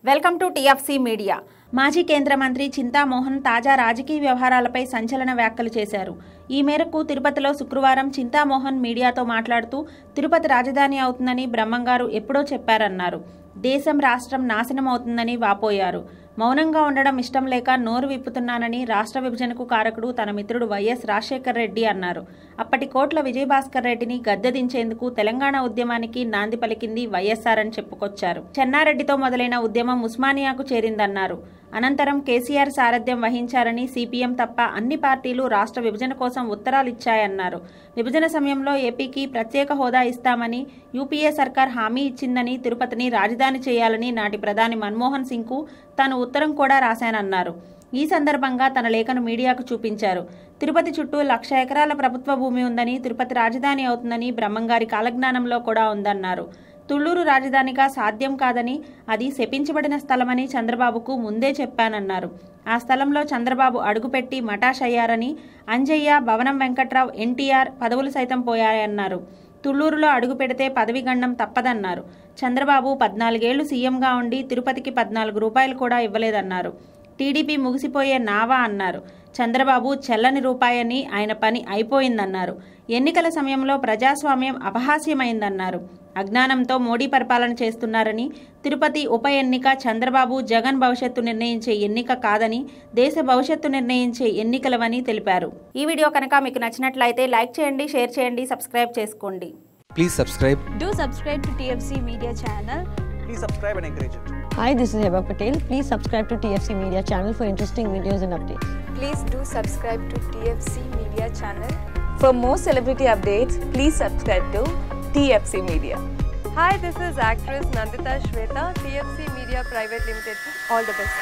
Welcome to TFC media మాజీ కేంద్ర మంత్రి చింతామోహన్ తాజా రాజకీయ వ్యవహారాలపై సంచలన వ్యాఖ్యలు చేశారు ఈ మేరకు తిరుపతిలో శుక్రవారం చింతామోహన్ మీడియాతో మాట్లాడుతూ తిరుపతి రాజధాని అవుతుందని బ్రహ్మంగారు ఎప్పుడో చెప్పారన్నారు దేశం రాష్ట్రం నాశనం అవుతుందని వాపోయారు మౌనంగా ఉండడం ఇష్టం లేక నోరు విప్పుతున్నానని రాష్ట్ర విభజనకు కారకుడు తన మిత్రుడు వైఎస్ రాజశేఖర్ రెడ్డి అన్నారు అప్పటి కోట్ల విజయభాస్కర్ రెడ్డిని గద్దెదించేందుకు తెలంగాణ ఉద్యమానికి నాంది పలికింది వైఎస్ఆర్ అని చెప్పుకొచ్చారు చెన్నారెడ్డితో మొదలైన ఉద్యమం ఉస్మానియాకు చేరిందన్నారు అనంతరం కేసీఆర్ సారథ్యం వహించారని సిపిఎం తప్ప అన్ని పార్టీలు రాష్ట్ర విభజన కోసం ఉత్తరాలు ఇచ్చాయన్నారు విభజన సమయంలో ఏపీకి ప్రత్యేక హోదా ఇస్తామని యూపీఏ సర్కార్ హామీ ఇచ్చిందని తిరుపతిని రాజధాని చేయాలని నాటి ప్రధాని మన్మోహన్ సింగ్కు తాను ఉత్తరం కూడా రాశానన్నారు ఈ సందర్భంగా తన లేఖను మీడియాకు చూపించారు తిరుపతి చుట్టూ లక్ష ఎకరాల ప్రభుత్వ భూమి ఉందని తిరుపతి రాజధాని అవుతుందని బ్రహ్మంగారి కాలజ్ఞానంలో కూడా ఉందన్నారు తుళ్లూరు రాజధానిగా సాధ్యం కాదని అది శపించబడిన స్థలమని చంద్రబాబుకు ముందే చెప్పానన్నారు ఆ స్థలంలో చంద్రబాబు అడుగుపెట్టి మటాష్ అయ్యారని అంజయ్య భవనం వెంకట్రావు ఎన్టీఆర్ పదవులు సైతం పోయాయన్నారు తుళ్లూరులో అడుగు పెడితే పదవి గండం తప్పదన్నారు చంద్రబాబు పద్నాలుగేళ్లు సీఎంగా ఉండి తిరుపతికి పద్నాలుగు రూపాయలు కూడా ఇవ్వలేదన్నారు టీడీపీ ముగిసిపోయే నావా అన్నారు చంద్రబాబు చెల్లని రూపాయని ఆయన పని అయిపోయిందన్నారు ఎన్నికల సమయంలో ప్రజాస్వామ్యం అపహాస్యమైందన్నారు అజ్ఞానంతో మోడీ పరిపాలన చేస్తున్నారని తిరుపతి ఉప ఎన్నిక చంద్రబాబు జగన్ భవిష్యత్తు నిర్ణయించే ఎన్నిక కాదని దేశ భవిష్యత్తు నిర్ణయించే ఎన్నికలవని తెలిపారు ఈ వీడియో కనుక మీకు నచ్చినట్లయితే లైక్ చేయండి షేర్ చేయండి సబ్స్క్రైబ్ చేసుకోండి Please subscribe. Do subscribe to TFC Media channel. Please subscribe and encourage it. Hi, this is Heba Patel. Please subscribe to TFC Media channel for interesting videos and updates. Please do subscribe to TFC Media channel. For more celebrity updates, please subscribe to TFC Media. Hi, this is actress Nandita Shweta, TFC Media Private Limited. All the best.